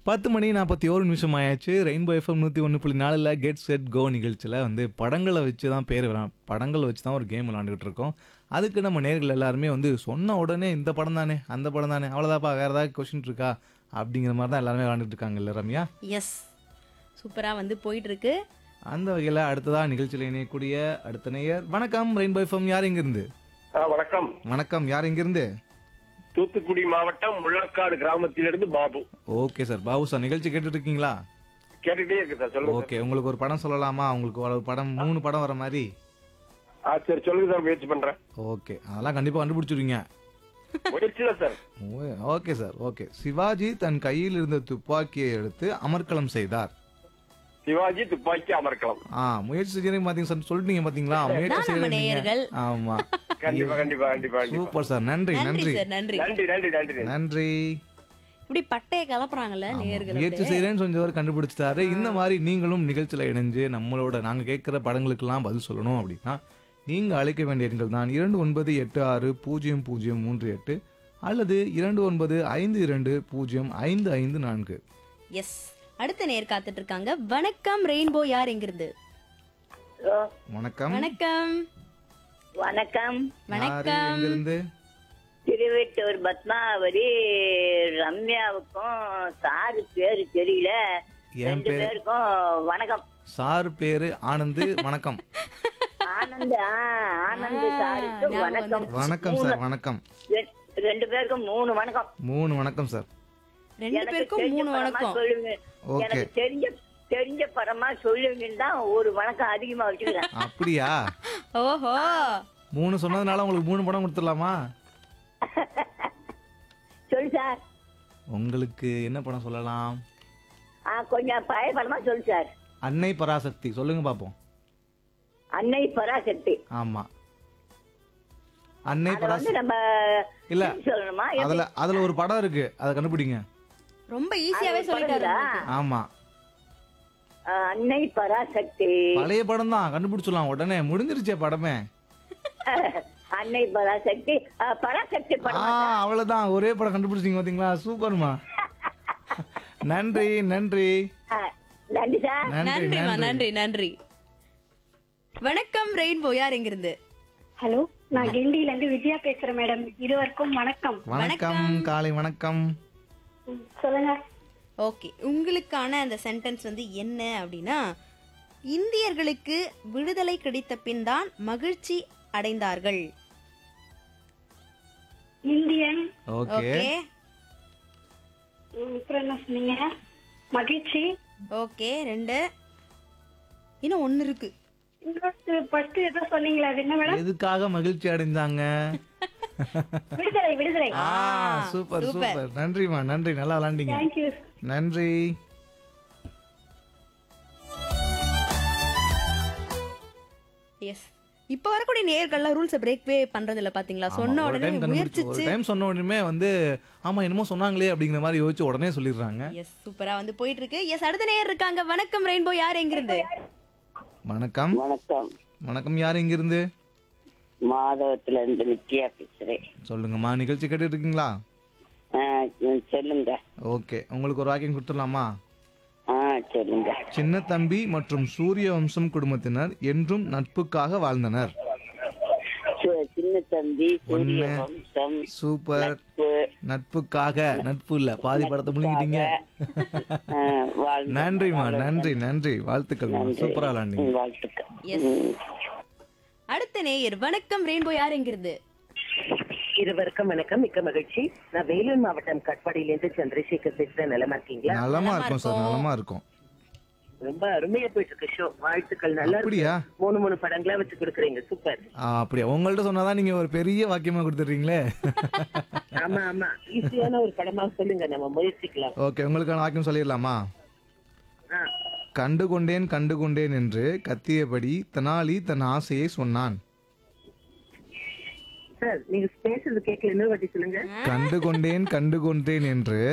பத்து மணி நாற்பத்தி ஓரு நிமிஷம் ஆயாச்சு ரெயின்போ எஃப்எம் நூற்றி ஒன்று புள்ளி நாலில் கெட் செட் கோ நிகழ்ச்சியில் வந்து படங்களை வச்சு தான் பேர் விளா படங்களை வச்சு தான் ஒரு கேம் விளாண்டுக்கிட்டு இருக்கோம் அதுக்கு நம்ம நேர்கள் எல்லாருமே வந்து சொன்ன உடனே இந்த படம் தானே அந்த படம் தானே அவ்வளோதாப்பா வேறு ஏதாவது கொஷின் இருக்கா அப்படிங்கிற மாதிரி தான் எல்லாருமே விளாண்டுட்டு இருக்காங்கல்ல ரம்யா எஸ் சூப்பராக வந்து போயிட்டு இருக்கு அந்த வகையில் அடுத்ததாக நிகழ்ச்சியில் இணையக்கூடிய அடுத்த நேயர் வணக்கம் ரெயின்போ எஃப்எம் யார் இங்கிருந்து ஆ, வணக்கம் வணக்கம் யார் இங்கிருந்து தூத்துக்குடி மாவட்டம் முள்ளக்காடு கிராமத்திலிருந்து Babu okay sir Babu sir நிகழ்ச்சி கேட்டுட்டு இருக்கீங்களா கேட்டுட்டே இருக்கு சார் சொல்லுங்க ஓகே உங்களுக்கு ஒரு படம் சொல்லலாமா உங்களுக்கு ஒரு படம் மூணு படம் வர மாதிரி ஆ சரி சொல்லுங்க சார் முயற்சி பண்றேன் ஓகே அதெல்லாம் கண்டிப்பாக கண்டுபிடிச்சிருவீங்க முயற்சியில சார் ஓ- ஓகே சார் ஓகே சிவாஜி தன் கையில் இருந்த துப்பாக்கியை எடுத்து அமர்க்களம் செய்தார் சிவாஜி துப்பாக்கி அமர்க்கலாம் ஆ முயற்சி செய்யறீங்க பாத்தீங்க சார் சொல்லிட்டீங்க பாத்தீங்களா முயற்சி அதான் நம்ம செய்யறீங்க நேயர்கள். ஆமா கண்டிப்பா கண்டிப்பா கண்டிப்பா கண்டிப்பா சூப்பர் சார் நன்றி நன்றி நன்றி சார் நன்றி நன்றி நன்றி நன்றி நன்றி இப்படி பட்டையை கலப்புறாங்கல்ல ஆமா, நேர்கள் முயற்சி செய்யறேன்னு சொன்னவர் கண்டுபிடிச்சிட்டாரு இந்த மாதிரி நீங்களும் நிகழ்ச்சியில இணைஞ்சு நம்மளோட நாங்க கேட்கிற படங்களுக்கெல்லாம் பதில் சொல்லணும் அப்படின்னா நீங்க அழைக்க வேண்டிய எண்கள் தான் இரண்டு ஒன்பது எட்டு ஆறு பூஜ்ஜியம் பூஜ்ஜியம் மூன்று எட்டு அல்லது இரண்டு ஒன்பது ஐந்து இரண்டு பூஜ்ஜியம் ஐந்து ஐந்து நான்கு எஸ் அடுத்த நேர் காத்துட்டு இருக்காங்க வணக்கம் ரெயின்போ யார் எங்கிருந்து ஹலோ வணக்கம் வணக்கம் வணக்கம் யாரு வணக்கம் எங்கிருந்து திருவெட்டூர் பத்மாவதி ரம்யாவுக்கும் சாரு பேரு தெரியல என் ரெண்டு பேரு பேருக்கும் வணக்கம் சார் பேரு ஆனந்து வணக்கம் ஆனந்த் ஆ, ஆனந்த் சாருக்கு ஞாபகம் வணக்கம் வணக்கம் சார் வணக்கம் ரெ- ரெண்டு பேருக்கும் மூணு வணக்கம் மூணு வணக்கம் சார் ரெண்டு எனக்கு பேருக்கும் தெரிஞ்ச மூணு படமா வணக்கம் சொல்லுங்க ஓகே எனக்கு தெரிஞ்ச தெரிஞ்ச படமா சொல்லுங்கன்னு தான் ஒரு வணக்கம் அதிகமா வச்சுக்கிறேன் அப்படியா ஓஹோ மூணு சொன்னதுனால உங்களுக்கு மூணு படம் கொடுத்துடலாமா சொல்லு சார் உங்களுக்கு என்ன படம் சொல்லலாம் ஆ கொஞ்சம் பழைய படமா சொல்லு சார் அன்னை பராசக்தி சொல்லுங்க பாப்போம் அன்னை பராசக்தி ஆமா அன்னை அத பராசக்தி வந்து நம்ம இல்ல சொல்லணுமா அதுல அதுல ஒரு படம் இருக்கு அதை கண்டுபிடிங்க ரொம்ப ஈஸியாவே சொல்லிட்டாரு படங்களா? உங்களுக்கு. ஆமா ஆ, அன்னை பராசக்தி பழைய படம் தான் கண்டுபிடிச்சிடலாம் உடனே முடிஞ்சிருச்சே படமே அன்னை பராசக்தி ஆ, பராசக்தி ஆ படம் அவ்வளவுதான் ஒரே படம் கண்டுபிடிச்சிங்க பாத்தீங்களா சூப்பர்மா நன்றி நன்றி ஆ, நன்றி சார் நன்றி நன்றிமா நன்றி நன்றி நன்றி வணக்கம் ரெயின்போ யார் எங்கிருந்து ஹலோ நான் கிண்டியில இருந்து விஜயா பேசுறேன் மேடம் இருவருக்கும் வணக்கம் வணக்கம் காலை வணக்கம் ம், சொல்லுங்க ஓகே உங்களுக்கான அந்த சென்டென்ஸ் வந்து என்ன அப்படின்னா இந்தியர்களுக்கு விடுதலை கிடைத்த பின் தான் மகிழ்ச்சி அடைந்தார்கள் இந்தியன் ஓகே ஓகே ம், அப்புறம் என்ன சொன்னீங்க மகிழ்ச்சி ஓகே ரெண்டு இன்னும் ஒன்னு இருக்கு இன்னொரு ஃபர்ஸ்ட் ஏதோ சொன்னீங்களா அது என்ன மேடம் எதுக்காக மகிழ்ச்சி அடைந்தாங்க விடுதலை விடுதலை ஆ சூப்பர் சூப்பர். சூப்பர் நன்றிமா நன்றி நல்லா விளாண்டீங்க தேங்க்யூ நன்றி எஸ் இப்ப வரக்கூடிய நேர்கள்லாம் ரூல்ஸை பிரேக்வே பண்றது இல்ல பாத்தீங்களா ஆமா, சொன்ன ஒரு உடனே time கண்டுபிடிச்சு ஒரு முயற்சிச்சு டைம் சொன்ன உடனே வந்து ஆமா என்னமோ சொன்னாங்களே அப்படிங்கிற மாதிரி யோசிச்சு உடனே சொல்லிடுறாங்க எஸ் சூப்பரா வந்து போயிட்டு இருக்கு எஸ் அடுத்த நேயர் இருக்காங்க வணக்கம் ரெயின்போ யார் எங்கிருந்து வணக்கம் வணக்கம் வணக்கம் யார் இங்கிருந்து மாதவத்துல இருந்து நித்யா பேசுறேன் சொல்லுங்கம்மா நிகழ்ச்சி கேட்டுட்டு இருக்கீங்களா சொல்லுங்க ஓகே உங்களுக்கு ஒரு வாக்கியம் கொடுத்துடலாமா ஆ சொல்லுங்க சின்ன தம்பி மற்றும் சூரிய வம்சம் குடும்பத்தினர் என்றும் நட்புக்காக வாழ்ந்தனர் சின்ன தம்பி சூரிய ஒண்ணு. வம்சம் சூப்பர் நட்புக்காக நட்பு இல்ல பாதி படத்தை முழுங்கிட்டீங்க நன்றிம்மா நன்றி நன்றி வாழ்த்துக்கள்மா சூப்பரா விளாண்டீங்க வாழ்த்துக்கள் எஸ் அடுத்த நேயர் வணக்கம் ரெயின்போ யார் எங்கிருந்து இருவருக்கும் வணக்கம் மிக்க மகிழ்ச்சி நான் வேலூர் மாவட்டம் கட்பாடியிலிருந்து சந்திரசேகர் பேசுறேன் நிலமா இருக்கீங்களா நலமா இருக்கும் சார் நலமா இருக்கும் ரொம்ப அருமையா போயிட்டு இருக்கு ஷோ வாழ்த்துக்கள் நல்லா இருக்கு அப்படியா மூணு மூணு படங்களா வச்சு கொடுக்குறீங்க சூப்பர் ஆ, அப்படியா உங்கள்ட்ட சொன்னாதான் நீங்க ஒரு பெரிய வாக்கியமா கொடுத்துட்றீங்களே ஆமா ஆமா ஈஸியான ஒரு படமா சொல்லுங்க நம்ம முயற்சிக்கலாம் ஓகே உங்களுக்கான வாக்கியம் சொல்லிடலாமா ஆ, கண்டு கொண்டேன் கண்டு கொண்டேன் என்று கத்தியபடி தெனாலி தன் ஆசையை சொன்னான் சார் நீங்க பேசுறது கேட்கல இன்னொரு வாட்டி சொல்லுங்க கண்டு கொண்டேன் கண்டு கொண்டேன் என்று